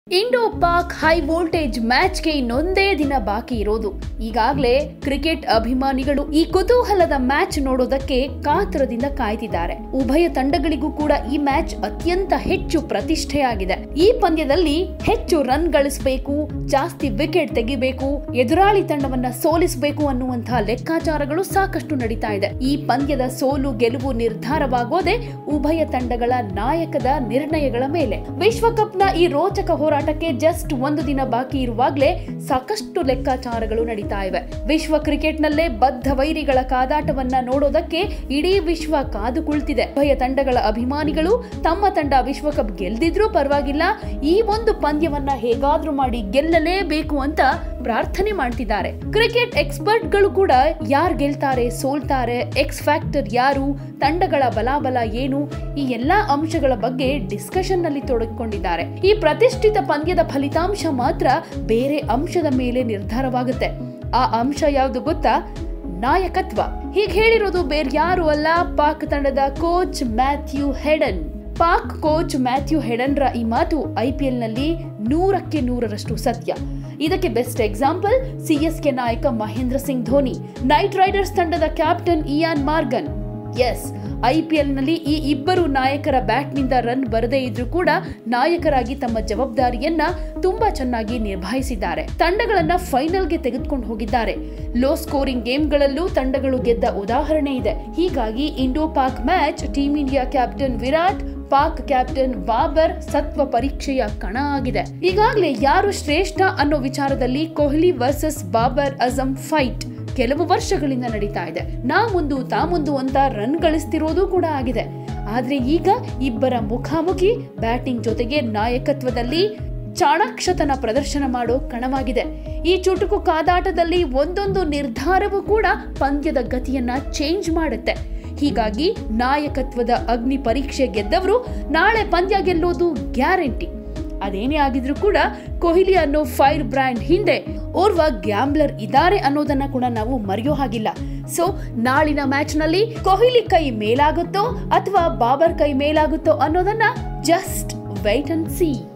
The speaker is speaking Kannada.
ಇಂಡೋ ಪಾಕ್ ಹೈ ವೋಲ್ಟೇಜ್ ಮ್ಯಾಚ್ಗೆ ಇನ್ನೊಂದೇ ದಿನ ಬಾಕಿ ಇರೋದು ಈಗಾಗಲೇ ಕ್ರಿಕೆಟ್ ಅಭಿಮಾನಿಗಳು ಈ ಕುತೂಹಲದ ಮ್ಯಾಚ್ ನೋಡೋದಕ್ಕೆ ಕಾತರದಿಂದ ಕಾಯ್ತಿದ್ದಾರೆ ಉಭಯ ತಂಡಗಳಿಗೂ ಕೂಡ ಈ ಮ್ಯಾಚ್ ಅತ್ಯಂತ ಹೆಚ್ಚು ಪ್ರತಿಷ್ಠೆಯಾಗಿದೆ ಈ ಪಂದ್ಯದಲ್ಲಿ ಹೆಚ್ಚು ರನ್ ಗಳಿಸಬೇಕು ಜಾಸ್ತಿ ವಿಕೆಟ್ ತೆಗಿಬೇಕು ಎದುರಾಳಿ ತಂಡವನ್ನ ಸೋಲಿಸಬೇಕು ಅನ್ನುವಂತಹ ಲೆಕ್ಕಾಚಾರಗಳು ಸಾಕಷ್ಟು ನಡೀತಾ ಇದೆ ಈ ಪಂದ್ಯದ ಸೋಲು ಗೆಲುವು ನಿರ್ಧಾರವಾಗೋದೇ ಉಭಯ ತಂಡಗಳ ನಾಯಕದ ನಿರ್ಣಯಗಳ ಮೇಲೆ ವಿಶ್ವಕಪ್ನ ಈ ರೋಚಕ ಹೋರಾಟಕ್ಕೆ ಜಸ್ಟ್ ಒಂದು ದಿನ ಬಾಕಿ ಇರುವಾಗಲೇ ಸಾಕಷ್ಟು ಲೆಕ್ಕಾಚಾರಗಳು ನಡೀತಾ ಇವೆ ವಿಶ್ವ ಕ್ರಿಕೆಟ್ನಲ್ಲೇ ಬದ್ಧ ವೈರಿಗಳ ಕಾದಾಟವನ್ನ ನೋಡೋದಕ್ಕೆ ಇಡೀ ವಿಶ್ವ ಕಾದು ಕುಳಿತಿದೆ ಉಭಯ ತಂಡಗಳ ಅಭಿಮಾನಿಗಳು ತಮ್ಮ ತಂಡ ವಿಶ್ವಕಪ್ ಗೆಲ್ದಿದ್ರೂ ಪರವಾಗಿಲ್ಲ ಈ ಒಂದು ಪಂದ್ಯವನ್ನ ಹೇಗಾದ್ರೂ ಮಾಡಿ ಗೆಲ್ಲಲೇಬೇಕು ಅಂತ ಪ್ರಾರ್ಥನೆ ಮಾಡ್ತಿದ್ದಾರೆ ಕ್ರಿಕೆಟ್ ಎಕ್ಸ್ಪರ್ಟ್ಗಳು ಕೂಡ ಯಾರು ಗೆಲ್ತಾರೆ ಸೋಲ್ತಾರೆ ಎಕ್ಸ್ ಫ್ಯಾಕ್ಟರ್ ಯಾರು ತಂಡಗಳ ಬಲಾಬಲ ಏನು ಈ ಎಲ್ಲಾ ಅಂಶಗಳ ಬಗ್ಗೆ ಡಿಸ್ಕಷನ್ ನಲ್ಲಿ ತೊಡಗಿಕೊಂಡಿದ್ದಾರೆ ಈ ಪ್ರತಿಷ್ಠಿತ ಪಂದ್ಯದ ಫಲಿತಾಂಶ ಮಾತ್ರ ಬೇರೆ ಅಂಶದ ಮೇಲೆ ನಿರ್ಧಾರವಾಗುತ್ತೆ ಆ ಅಂಶ ಯಾವುದು ಗೊತ್ತಾ ನಾಯಕತ್ವ ಹೀಗೆ ಹೇಳಿರೋದು ಬೇರೆ ಯಾರು ಅಲ್ಲ ಪಾಕ್ ತಂಡದ coach Matthew Hayden Pak coach Matthew ಹೆಡನ್ರ ಈ ಮಾತು ಐಪಿಎಲ್ ನಲ್ಲಿ ನೂರಕ್ಕೆ ನೂರರಷ್ಟು ಸತ್ಯ ಇದಕ್ಕೆ ಬೆಸ್ಟ್ ಎಕ್ಸಾಂಪಲ್ ಸಿಎಸ್ಕೆ ನಾಯಕ ಮಹೇಂದ್ರ ಸಿಂಗ್ ಧೋನಿ ನೈಟ್ ರೈಡರ್ಸ್ ತಂಡದ ಕ್ಯಾಪ್ಟನ್ ಇಯಾನ್ ಮಾರ್ಗನ್ ಎಸ್ ಐಪಿಎಲ್ ನಲ್ಲಿ ಈ ಇಬ್ಬರು ನಾಯಕರ ಬ್ಯಾಟ್ನಿಂದ ರನ್ ಬರದೇ ಇದ್ರೂ ಕೂಡ ನಾಯಕರಾಗಿ ತಮ್ಮ ಜವಾಬ್ದಾರಿಯನ್ನ ತುಂಬಾ ಚೆನ್ನಾಗಿ ನಿರ್ವಹಿಸಿದ್ದಾರೆ ತಂಡಗಳನ್ನ ಫೈನಲ್ಗೆ ತೆಗೆದುಕೊಂಡು ಹೋಗಿದ್ದಾರೆ ಲೋ ಸ್ಕೋರಿಂಗ್ ಗೇಮ್ಗಳಲ್ಲೂ ತಂಡಗಳು ಗೆದ್ದ ಉದಾಹರಣೆ ಇದೆ ಹೀಗಾಗಿ Indo Pak match team India captain Virat Pak captain Babar ಸತ್ವ ಪರೀಕ್ಷೆಯ ಕಣ ಆಗಿದೆ ಈಗಾಗಲೇ ಯಾರು ಶ್ರೇಷ್ಠ ಅನ್ನೋ ವಿಚಾರದಲ್ಲಿ ಕೊಹ್ಲಿ ವರ್ಸಸ್ ಬಾಬರ್ ಅಜಂ ಫೈಟ್ ಕೆಲವು ವರ್ಷಗಳಿಂದ ನಡೀತಾ ಇದೆ ನಾ ಮುಂದು ತಾ ಮುಂದು ಅಂತ ರನ್ ಗಳಿಸ್ತಿರೋದು ಕೂಡ ಆಗಿದೆ ಆದ್ರೆ ಈಗ ಇಬ್ಬರ ಮುಖಾಮುಖಿ ಬ್ಯಾಟಿಂಗ್ ಜೊತೆಗೆ ನಾಯಕತ್ವದಲ್ಲಿ ಚಾಣಾಕ್ಷತನ ಪ್ರದರ್ಶನ ಮಾಡೋ ಕಣವಾಗಿದೆ ಈ ಚುಟುಕು ಕಾದಾಟದಲ್ಲಿ ಒಂದೊಂದು ನಿರ್ಧಾರವೂ ಕೂಡ ಪಂದ್ಯದ ಗತಿಯನ್ನ ಚೇಂಜ್ ಮಾಡುತ್ತೆ ಹೀಗಾಗಿ ನಾಯಕತ್ವದ ಅಗ್ನಿ ಪರೀಕ್ಷೆ ಗೆದ್ದವರು ನಾಳೆ ಪಂದ್ಯ ಗೆಲ್ಲೋದು ಗ್ಯಾರಂಟಿ ಅದೇನೇ ಆಗಿದ್ರು ಕೂಡ ಕೊಹ್ಲಿ ಅನ್ನೋ ಫೈರ್ ಬ್ರ್ಯಾಂಡ್ ಹಿಂದೆ ಓರ್ವ ಗ್ಯಾಂಬ್ಲರ್ ಇದ್ದಾರೆ ಅನ್ನೋದನ್ನ ಕೂಡ ನಾವು ಮರೆಯೋ ಹಾಗಿಲ್ಲ ಸೊ ನಾಳಿನ ಮ್ಯಾಚ್ ನಲ್ಲಿ ಕೊಹ್ಲಿ ಕೈ ಮೇಲಾಗುತ್ತೋ ಅಥವಾ ಬಾಬರ್ ಕೈ ಮೇಲಾಗುತ್ತೋ ಅನ್ನೋದನ್ನ ಜಸ್ಟ್ ವೈಟ್ ಅಂಡ್ ಸಿ